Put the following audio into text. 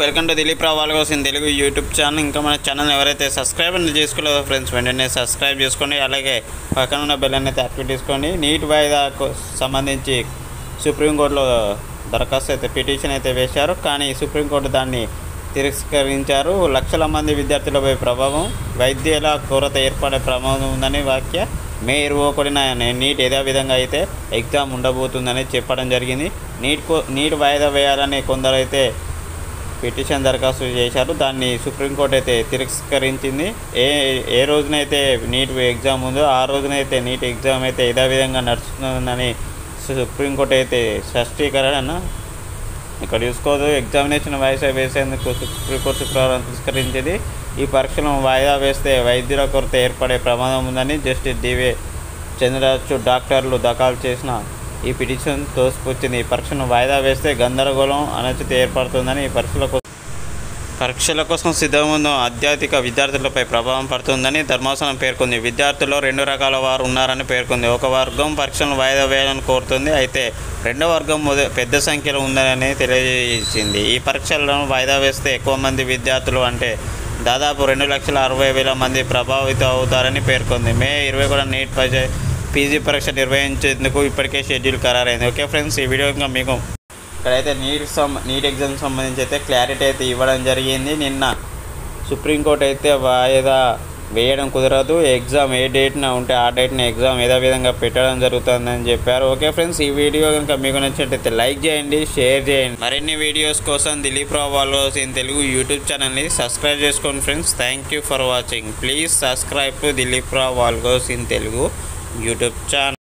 welcome to Dilip Rao vlogs in Telugu YouTube channel ఇంకా మన channel ఎవరైతే సబ్స్క్రైబ్ అని చేసుకోలేదో ఫ్రెండ్స్ వెంటనే సబ్స్క్రైబ్ చేసుకోండి అలాగే పక్కన ఉన్న బెల్ అనేది యాక్టివేట్ చేసుకోండి నీట్ వాయిదాకు సంబంధించి సుప్రీంకోర్టులో దరఖాస్తు అయితే పిటిషన్ అయితే వేశారు కానీ సుప్రీంకోర్టు దాన్ని తిరస్కరించారు లక్షల మంది విద్యార్థులపై ప్రభావం వైద్యుల కొరత ఏర్పడే ప్రమాదం ఉందని వాక్య మే ఇరవై ఒకటిన నీట్ యథావిధంగా అయితే ఎగ్జామ్ ఉండబోతుందని చెప్పడం జరిగింది నీట్ కో నీట్ వాయిదా వేయాలని కొందరైతే పిటిషన్ దరఖాస్తు చేశారు దాన్ని సుప్రీంకోర్టు అయితే తిరస్కరించింది ఏ ఏ రోజునైతే నీట్ ఎగ్జామ్ ఉందో ఆ రోజునైతే నీట్ ఎగ్జామ్ అయితే యథావిధంగా నడుస్తుందని సుప్రీంకోర్టు అయితే స్పష్టీకరణ ఇక్కడ చూసుకోదు ఎగ్జామినేషన్ వాయిదా వేసేందుకు సుప్రీంకోర్టు శుక్రవారం తిరస్కరించింది ఈ పరీక్షలను వాయిదా వేస్తే వైద్యుల కొరత ఏర్పడే ప్రమాదం ఉందని జస్టిస్ డివే చంద్రరాజు డాక్టర్లు దాఖలు చేసిన ఈ పిటిషన్ తోసిపుచ్చింది ఈ పరీక్షను వాయిదా వేస్తే గందరగోళం అనచిత ఏర్పడుతుందని ఈ పరీక్షల కోసం పరీక్షల కోసం సిద్ధమున్న ఆధ్యాత్మిక విద్యార్థులపై ప్రభావం పడుతుందని ధర్మాసనం పేర్కొంది విద్యార్థుల్లో రెండు రకాల వారు ఉన్నారని పేర్కొంది ఒక వర్గం పరీక్షలను వాయిదా వేయాలని కోరుతుంది అయితే రెండో వర్గం మొద పెద్ద సంఖ్యలో ఉందని తెలియజేసింది ఈ పరీక్షలను వాయిదా వేస్తే ఎక్కువ మంది విద్యార్థులు అంటే దాదాపు రెండు లక్షల అరవై వేల మంది ప్రభావితం అవుతారని పేర్కొంది మే ఇరవై కూడా నీట్ పరీక్ష పీజీ పరీక్ష నిర్వహించేందుకు ఇప్పటికే షెడ్యూల్ ఖరారైంది ఓకే ఫ్రెండ్స్ ఈ వీడియో ఇంకా మీకు ఇక్కడైతే నీట్ సం నీట్ ఎగ్జామ్ సంబంధించి అయితే క్లారిటీ అయితే ఇవ్వడం జరిగింది నిన్న సుప్రీంకోర్టు అయితే వాయిదా వేయడం కుదరదు ఎగ్జామ్ ఏ డేట్న ఉంటే ఆ డేట్ని ఎగ్జామ్ ఏదో విధంగా పెట్టడం జరుగుతుందని చెప్పారు ఓకే ఫ్రెండ్స్ ఈ వీడియో కనుక మీకు నచ్చినట్టయితే లైక్ చేయండి షేర్ చేయండి మరిన్ని వీడియోస్ కోసం Dilip Rao vlogs in Telugu YouTube ఛానల్ని సబ్స్క్రైబ్ చేసుకోండి friends thank you for watching please subscribe to Dilip Rao vlogs in Telugu YouTube channel